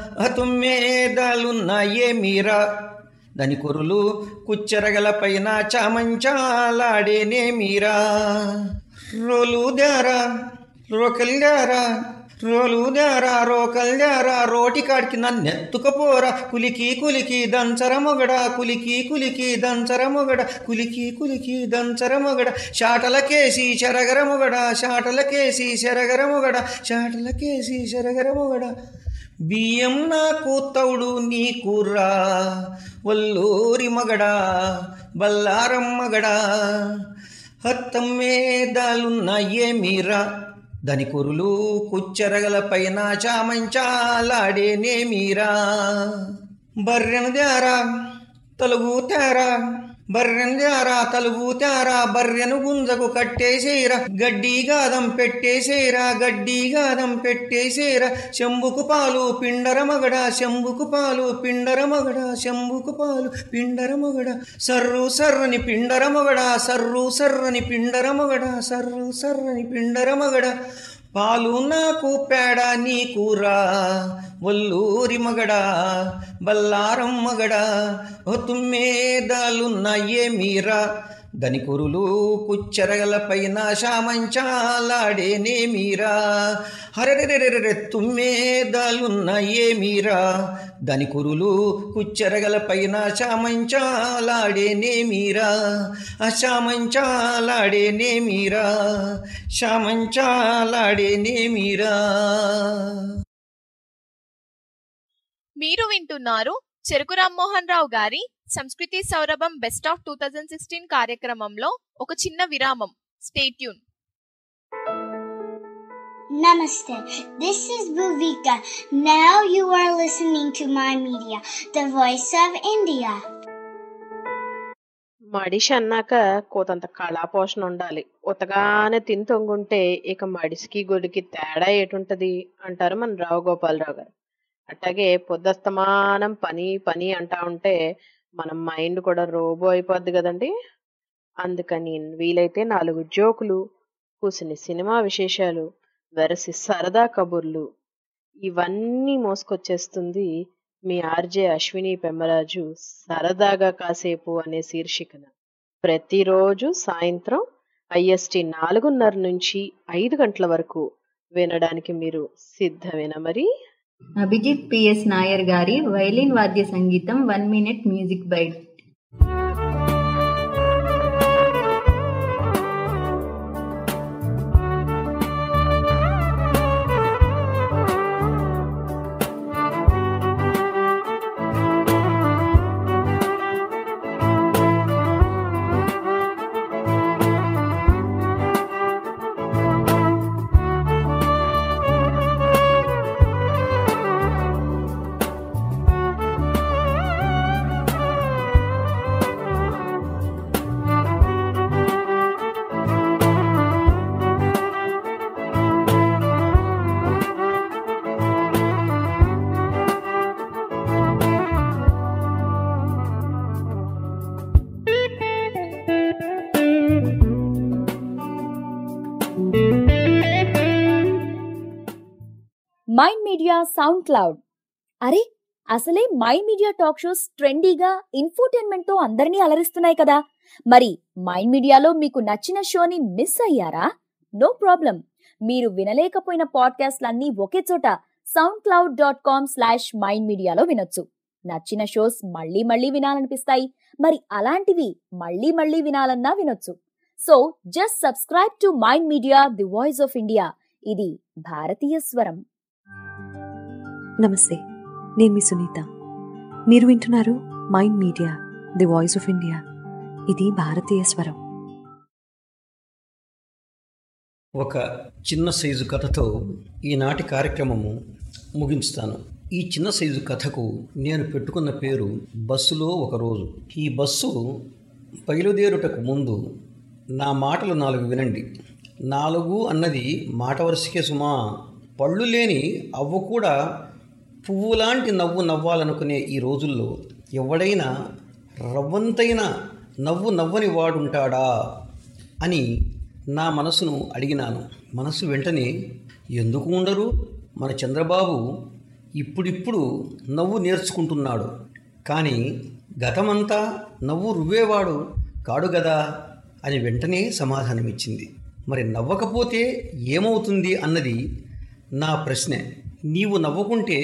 అతుమ్మేదలున్నాయే మీరా దాని కొరులు కుచ్చెరగల పైన చామంచాలాడేనే మీరా రోలు దారా రోకల్దారా రోలుదారా రోకల్దారా రోటి కాడికి నన్ను ఎత్తుకపోరా కులికి కులికి దంచర మొగడ కులికి కులికి దంచర మొగడ కులికి కులికి దంచర మొగడ షాటలకేసి శరగర మొగడ షాటలకేసి శరగర మొగడ షాటలకేసి శరగర మొగడ బియ్యం నాకు తౌడు నీకురా వల్లూరి మగడా బల్లారం మగడా హత్తమ్మేదాలున్నాయే మీరా దాని కొరులు కుచ్చెరగల పైన చామంచాలాడేనే మీరా బర్రెను దారా తలుగు తేరా బర్రెను దారా తలుగు తేరా బర్రెను గుంజకు కట్టేసేరా గడ్డి గాదం పెట్టేసేరా గడ్డి గాదం పెట్టేసేరా శంభుకు పాలు పిండర మగడ శంభుకు పాలు పిండర మగడ శంభుకు పాలు పిండర మగడ సర్రు సర్రని పిండర మగడ సర్రు సర్రని పిండర మగడ సర్రు సర్రని పిండర మగడ పాలు నాకు పేడ నీకురా వల్లూరి మగడా బల్లారం మగడా తుమ్మేదాలున్నాయే మీరా దాని కొరులు కుచ్చెరగల పైన శామంచాలాడేనే మీరా హరెరెరెరెరె తుమ్మేదాలున్నాయే మీరా దాని కొరులు కుచ్చెరగల పైన శామంచాలాడేనే మీరా ఆ శామంచాలాడేనే మీరా శామంచాలాడేనే మీరా మీరు వింటున్నారు చెరుకు రామ్మోహన్ రావు గారి సంస్కృతి సౌరభం best of two thousand sixteen కార్యక్రమంలో ఒక చిన్న విరామం stay tuned Namaste. This is Bhuvika. Now you are listening to my media, the voice of India. మడిషి అన్నాక కోతంత కళాపోషణ ఉండాలి ఉతగానే తిని తొంగుంటే ఇక మడిసికి గొడికి తేడా ఏటుంటది అంటారు మన రావు గోపాలరావు గారు అట్లాగే పొద్దస్తమానం పని పని అంటా ఉంటే మన మైండ్ కూడా రోబో అయిపోద్ది కదండి అందుకని వీలైతే నాలుగు జోకులు కూసిన సినిమా విశేషాలు వెరసి సరదా కబుర్లు ఇవన్నీ మోసుకొచ్చేస్తుంది మీ ఆర్జే అశ్విని పెమ్మరాజు సరదాగా కాసేపు అనే శీర్షికన ప్రతిరోజు సాయంత్రం ఐఎస్టి నాలుగున్నర నుంచి ఐదు గంటల వరకు వినడానికి మీరు సిద్ధమేనా మరి అభిజిత్ పిఎస్ నాయర్ గారి వైలిన్ వాద్య సంగీతం one minute music bite mind media SoundCloud అరే అసలే మైండ్ మీడియా టాక్ షోస్ ట్రెండీగా ఇన్ఫోటైన్మెంట్ తో అందరినీ అలరిస్తున్నాయి కదా మరి మైండ్ మీడియాలో మీకు నచ్చిన షోని మిస్ అయ్యారా నో ప్రాబ్లం మీరు వినలేకపోయిన పాడ్కాస్ట్లన్నీ ఒకే చోట SoundCloud dot com slash mind మీడియాలో వినొచ్చు నచ్చిన షోస్ మళ్ళీ మళ్ళీ వినాలనిపిస్తాయి మరి అలాంటివి మళ్ళీ మళ్ళీ వినాలన్నా వినొచ్చు so just subscribe to mind media the voice of India ఇది భారతీయ స్వరం నమస్తే నేను మీ సునీత మీరు వింటున్నారు mind media the voice of India ఇది భారతీయ స్వరం ఒక చిన్న సైజు కథతో ఈనాటి కార్యక్రమము ముగించుతాను ఈ చిన్న సైజు కథకు నేను పెట్టుకున్న పేరు బస్సులో ఒక రోజు ఈ బస్సు బయలుదేరుటకు ముందు నా మాటలు నాలుగు వినండి నాలుగు అన్నది మాట వరుసకే సుమా పళ్ళు లేని అవ్వ కూడా పువ్వులాంటి నవ్వు నవ్వాలనుకునే ఈ రోజుల్లో ఎవడైనా రవ్వంతైన నవ్వు నవ్వని వాడుంటాడా అని నా మనసును అడిగినాను మనసు వెంటనే ఎందుకు ఉండరు మన చంద్రబాబు ఇప్పుడిప్పుడు నవ్వు నేర్చుకుంటున్నాడు కానీ గతమంతా నవ్వు రువ్వేవాడు కాడు గదా అని వెంటనే సమాధానమిచ్చింది మరి నవ్వకపోతే ఏమవుతుంది అన్నది నా ప్రశ్నే నీవు నవ్వకుంటే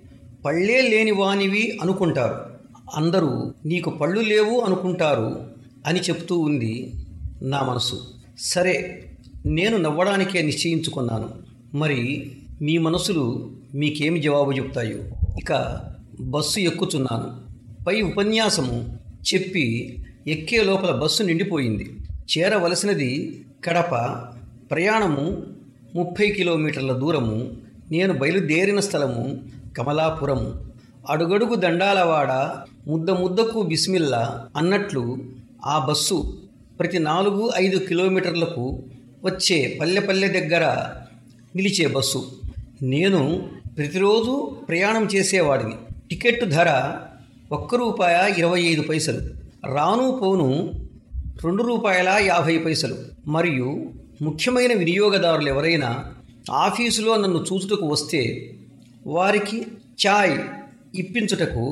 పళ్ళే లేని వానివి అనుకుంటారు అందరూ నీకు పళ్ళు లేవు అనుకుంటారు అని చెప్తూ ఉంది నా మనసు సరే నేను నవ్వడానికే నిశ్చయించుకున్నాను మరి మీ మనసులు మీకేమి జవాబు చెప్తాయో ఇక బస్సు ఎక్కుచున్నాను పై ఉపన్యాసము చెప్పి ఎక్కే లోపల బస్సు నిండిపోయింది చేరవలసినది కడప ప్రయాణము ముప్పై కిలోమీటర్ల దూరము నేను బయలుదేరిన స్థలము కమలాపురము అడుగడుగు దండాలవాడ ముద్ద ముద్దకు బిస్మిల్లా అన్నట్లు ఆ బస్సు ప్రతి నాలుగు ఐదు కిలోమీటర్లకు వచ్చే పల్లె పల్లె దగ్గర నిలిచే బస్సు నేను ప్రతిరోజు ప్రయాణం చేసేవాడిని టికెట్ ధర ఒక్క రూపాయ ఇరవై ఐదు పైసలు రాను పోను రెండు రూపాయల యాభై పైసలు మరియు ముఖ్యమైన వినియోగదారులు ఎవరైనా ఆఫీసులో నన్ను చూచుటకు వస్తే వారికి ఛాయ్ ఇప్పించుటకు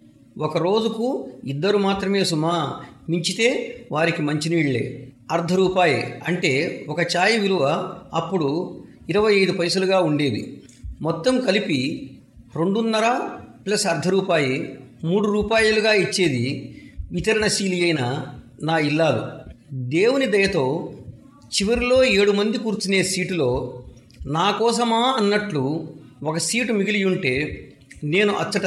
ఒక రోజుకు ఇద్దరు మాత్రమే సుమా మించితే వారికి మంచినీళ్ళే అర్ధ రూపాయి అంటే ఒక ఛాయ్ విలువ అప్పుడు ఇరవై ఐదు పైసలుగా ఉండేది మొత్తం కలిపి రెండున్నర ప్లస్ అర్ధ రూపాయి మూడు రూపాయలుగా ఇచ్చేది వితరణశీలి అయిన నా ఇల్లాలు దేవుని దయతో చివరిలో ఏడు మంది కూర్చునే సీటులో నా కోసమా అన్నట్లు ఒక సీటు మిగిలి ఉంటే నేను అచ్చట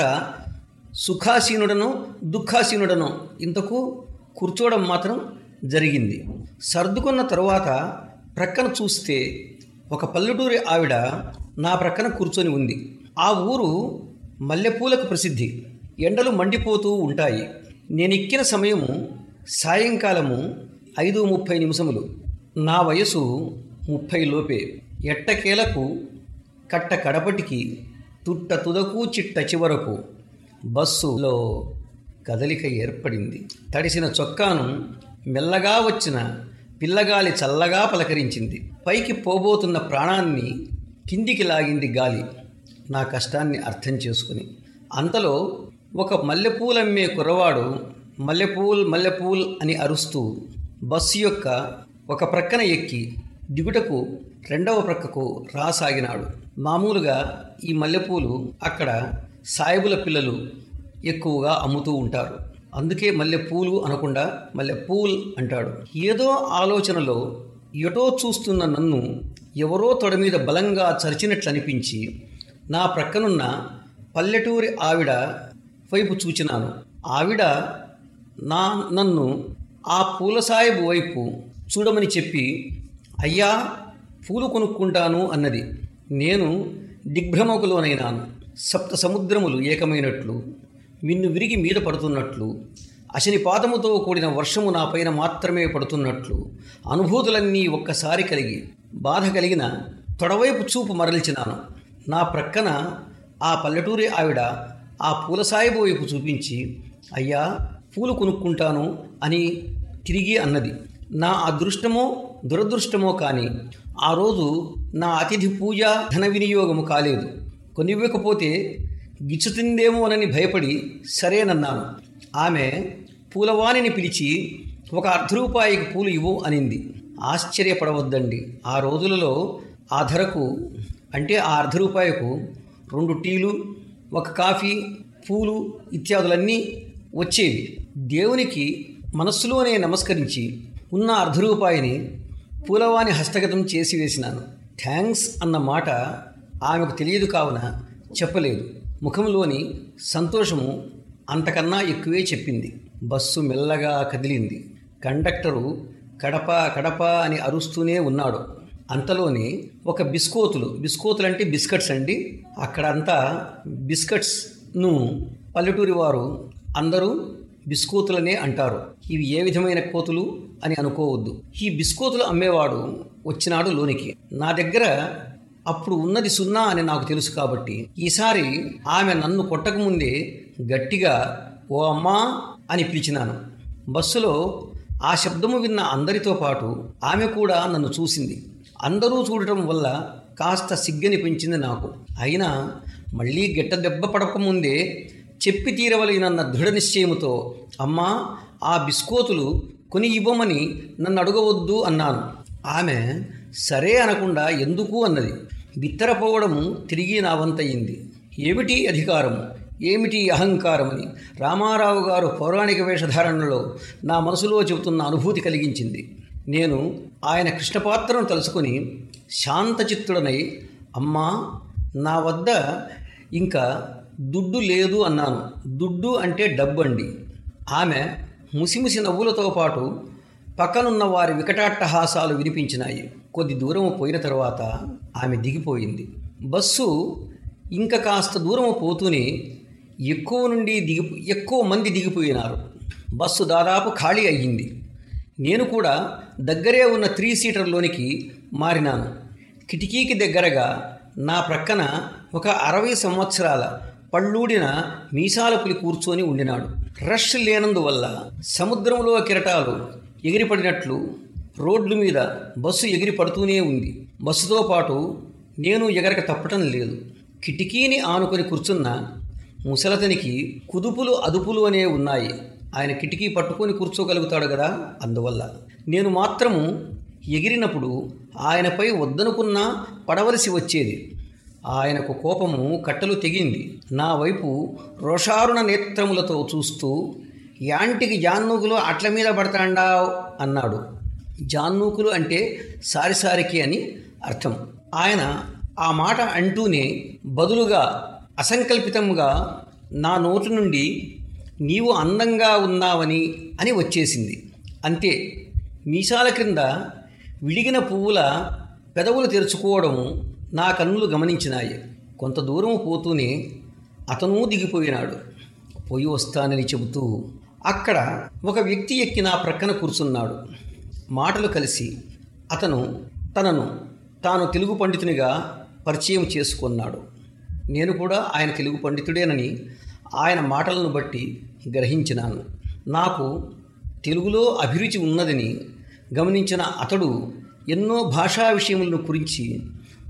సుఖాసీనుడను దుఃఖాసీనుడను ఇంతకు కూర్చోవడం మాత్రం జరిగింది సర్దుకున్న తరువాత ప్రక్కన చూస్తే ఒక పల్లెటూరి ఆవిడ నా ప్రక్కన కూర్చొని ఉంది ఆ ఊరు మల్లెపూలకు ప్రసిద్ధి ఎండలు మండిపోతూ ఉంటాయి నేను ఎక్కిన సమయము సాయంకాలము ఐదు ముప్పై నిమిషములు నా వయసు ముప్పై లోపే ఎట్టకేలకు కట్ట కడపటికి తుట్ట తుదకు చిట్ట చివరకు బస్సులో కదలిక ఏర్పడింది తడిసిన చొక్కాను మెల్లగా వచ్చిన పిల్లగాలి చల్లగా పలకరించింది పైకి పోబోతున్న ప్రాణాన్ని కిందికి లాగింది గాలి నా కష్టాన్ని అర్థం చేసుకుని అంతలో ఒక మల్లెపూలమ్మే కుర్రవాడు మల్లెపూల్ మల్లెపూల్ అని అరుస్తూ బస్సు యొక్క ఒక ప్రక్కన ఎక్కి దిగుటకు రెండవ ప్రక్కకు రాసాగినాడు మామూలుగా ఈ మల్లెపూలు అక్కడ సాయిబుల పిల్లలు ఎక్కువగా అమ్ముతూ ఉంటారు అందుకే మల్లెపూలు అనకుండా మల్లెపూల్ అంటాడు ఏదో ఆలోచనలో ఎటో చూస్తున్న నన్ను ఎవరో తొడ మీద బలంగా చరిచినట్లు అనిపించి నా ప్రక్కనున్న పల్లెటూరి ఆవిడ వైపు చూచినాను ఆవిడ నా నన్ను ఆ పూల సాయిబు వైపు చూడమని చెప్పి అయ్యా పూలు కొనుక్కుంటాను అన్నది నేను దిగ్భ్రమకులోనైనాను సప్త సముద్రములు ఏకమైనట్లు మిన్ను విరిగి మీద పడుతున్నట్లు అశని పాదముతో కూడిన వర్షము నా పైన మాత్రమే పడుతున్నట్లు అనుభూతులన్నీ ఒక్కసారి కలిగి బాధ కలిగిన తొడవైపు చూపు మరల్చినాను నా ప్రక్కన ఆ పల్లెటూరి ఆవిడ ఆ పూల సాయిబు వైపు చూపించి అయ్యా పూలు కొనుక్కుంటాను అని తిరిగి అన్నది నా అదృష్టమో దురదృష్టమో కానీ ఆ రోజు నా అతిథి పూజ ధన వినియోగము కాలేదు కొనివ్వకపోతే గిచ్చుతుందేమోనని భయపడి సరేనన్నాను ఆమె పూలవాణిని పిలిచి ఒక అర్ధ రూపాయికి పూలు ఇవ్వు అనింది ఆశ్చర్యపడవద్దండి ఆ రోజులలో ఆ ధరకు అంటే ఆ అర్ధ రూపాయకు రెండు టీలు ఒక కాఫీ పూలు ఇత్యాదులన్నీ వచ్చేవి దేవునికి మనస్సులోనే నమస్కరించి ఉన్న అర్ధ రూపాయిని పూలవాణి హస్తగతం చేసి వేసినాను థ్యాంక్స్ అన్న మాట ఆమెకు తెలియదు కావున చెప్పలేదు ముఖంలోని సంతోషము అంతకన్నా ఎక్కువే చెప్పింది బస్సు మెల్లగా కదిలింది కండక్టరు కడప కడప అని అరుస్తూనే ఉన్నాడు అంతలోనే ఒక బిస్కోతులు బిస్కోతులు అంటే బిస్కెట్స్ అండి అక్కడంతా బిస్కెట్స్ను పల్లెటూరి వారు అందరూ బిస్కోతులనే అంటారు ఇవి ఏ విధమైన కోతులు అని అనుకోవద్దు ఈ బిస్కోతులు అమ్మేవాడు వచ్చినాడు లోనికి నా దగ్గర అప్పుడు ఉన్నది సున్నా అని నాకు తెలుసు కాబట్టి ఈసారి ఆమె నన్ను కొట్టకముందే గట్టిగా ఓ అమ్మా అని పిలిచినాను బస్సులో ఆ శబ్దము విన్న అందరితో పాటు ఆమె కూడా నన్ను చూసింది అందరూ చూడటం వల్ల కాస్త సిగ్గని పెంచింది నాకు అయినా మళ్ళీ గిట్ట దెబ్బ పడకముందే చెప్పి తీరవలైనన్న దృఢ నిశ్చయముతో అమ్మా ఆ బిస్కోతులు కొని ఇవ్వమని నన్ను అడగవద్దు అన్నాను ఆమె సరే అనకుండా ఎందుకు అన్నది బిత్తరపోవడము తిరిగి నా వంతయింది ఏమిటి అధికారము ఏమిటి అహంకారమని రామారావు గారు పౌరాణిక వేషధారణలో నా మనసులో చెబుతున్న అనుభూతి కలిగించింది నేను ఆయన కృష్ణపాత్రను తలుసుకొని శాంతచిత్తుడనై అమ్మా నా వద్ద ఇంకా దుడ్డు లేదు అన్నాను దుడ్డు అంటే డబ్బండి ఆమె ముసిముసి నవ్వులతో పాటు పక్కనున్న వారి వికటాట్టహాసాలు వినిపించినాయి కొద్ది దూరం పోయిన తర్వాత ఆమె దిగిపోయింది బస్సు ఇంకా కాస్త దూరం పోతూనే ఎక్కువ నుండి దిగి ఎక్కువ మంది దిగిపోయినారు బస్సు దాదాపు ఖాళీ అయ్యింది నేను కూడా దగ్గరే ఉన్న త్రీ సీటర్లోనికి మారినాను కిటికీకి దగ్గరగా నా ప్రక్కన ఒక అరవై సంవత్సరాల పళ్ళూడిన మీసాల పులి కూర్చొని ఉండినాడు రష్ లేనందువల్ల సముద్రంలో కిరటాలు ఎగిరిపడినట్లు రోడ్ల మీద బస్సు ఎగిరి పడుతూనే ఉంది బస్సుతో పాటు నేను ఎగరక తప్పటం లేదు కిటికీని ఆనుకొని కూర్చున్న ముసలతనికి కుదుపులు అదుపులు అనే ఉన్నాయి ఆయన కిటికీ పట్టుకొని కూర్చోగలుగుతాడు కదా అందువల్ల నేను మాత్రము ఎగిరినప్పుడు ఆయనపై వద్దనుకున్నా పడవలసి వచ్చేది ఆయనకు కోపము కట్టలు తెగింది నా వైపు రోషారుణ నేత్రములతో చూస్తూ యాంటికి జాన్నూకులు అట్ల మీద పడతాండావ్ అన్నాడు జాన్నూకులు అంటే సారిసారికి అని అర్థం ఆయన ఆ మాట అంటూనే బదులుగా అసంకల్పితంగా నా నోటి నుండి నీవు అందంగా ఉన్నావని అని వచ్చేసింది అంతే మీసాల క్రింద విడిగిన పువ్వుల పెదవులు తెరుచుకోవడము నా కన్నులు గమనించినాయి కొంత దూరం పోతూనే అతను దిగిపోయినాడు పోయి వస్తానని చెబుతూ అక్కడ ఒక వ్యక్తి ఎక్కి నా ప్రక్కన కూర్చున్నాడు మాటలు కలిసి అతను తనను తాను తెలుగు పండితునిగా పరిచయం చేసుకున్నాడు నేను కూడా ఆయన తెలుగు పండితుడేనని ఆయన మాటలను బట్టి గ్రహించినాను నాకు తెలుగులో అభిరుచి ఉన్నదని గమనించిన అతడు ఎన్నో భాషా విషయములను గురించి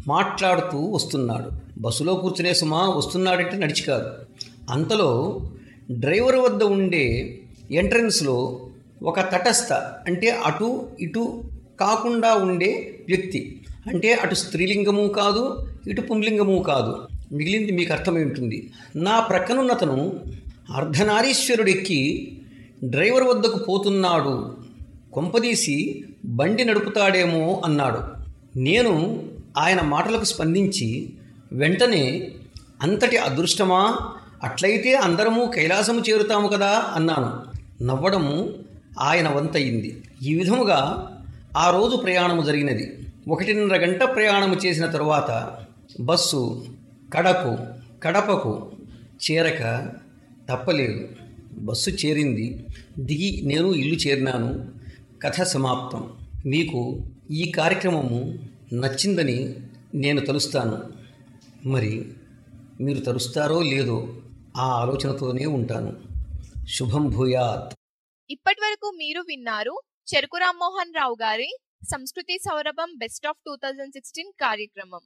మాట్లాడుతూ వస్తున్నాడు బస్సులో కూర్చునే సుమా వస్తున్నాడంటే నడిచి కాదు అంతలో డ్రైవర్ వద్ద ఉండే ఎంట్రన్స్లో ఒక తటస్థ అంటే అటు ఇటు కాకుండా ఉండే వ్యక్తి అంటే అటు స్త్రీలింగము కాదు ఇటు పుంలింగము కాదు మిగిలింది మీకు అర్థమై ఉంటుంది నా ప్రక్కనున్నతను అర్ధనారీశ్వరుడెక్కి డ్రైవర్ వద్దకు పోతున్నాడు కొంపదీసి బండి నడుపుతాడేమో అన్నాడు నేను ఆయన మాటలకు స్పందించి వెంటనే అంతటి అదృష్టమా అట్లయితే అందరము కైలాసము చేరుతాము కదా అన్నాను నవ్వడము ఆయన వంతయింది ఈ విధముగా ఆ రోజు ప్రయాణము జరిగినది ఒకటిన్నర గంట ప్రయాణము చేసిన తరువాత బస్సు కడకు కడపకు చేరక తప్పలేదు బస్సు చేరింది దిగి నేను ఇల్లు చేరినాను కథ సమాప్తం మీకు ఈ కార్యక్రమము నచ్చిందని నేను తలుస్తాను మరి మీరు తలుస్తారో లేదో ఆ ఆలోచనతోనే ఉంటాను శుభం భూయాత్ ఇప్పటి వరకు మీరు విన్నారు చెరుకు రామ్మోహన్ రావు గారి సంస్కృతి సౌరభం best of two thousand sixteen కార్యక్రమం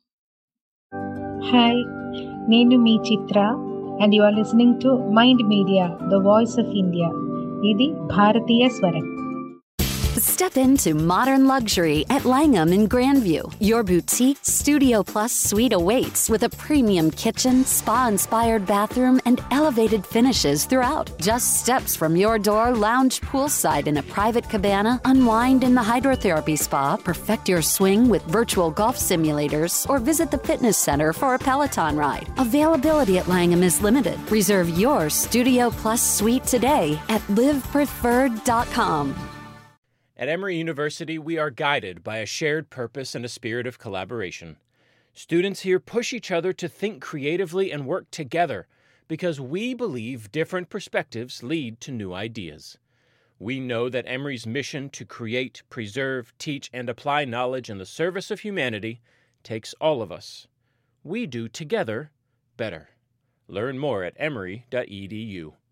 హాయ్ నేను మీ Chitra and you are listening to mind media the voice of India ఇది భారతీయ స్వరం Step into modern luxury at Langham in Grandview. Your boutique Studio Plus suite awaits with a premium kitchen, spa inspired bathroom, and elevated finishes throughout. Just steps from your door, lounge poolside in a private cabana, unwind in the hydrotherapy spa, perfect your swing with virtual golf simulators, or visit the fitness center for a Peloton ride. Availability at Langham is limited. Reserve your Studio Plus suite today at livepreferred.com. At Emory University, we are guided by a shared purpose and a spirit of collaboration. Students here push each other to think creatively and work together because we believe different perspectives lead to new ideas. We know that Emory's mission to create, preserve, teach, and apply knowledge in the service of humanity takes all of us. We do together better. Learn more at emory.edu.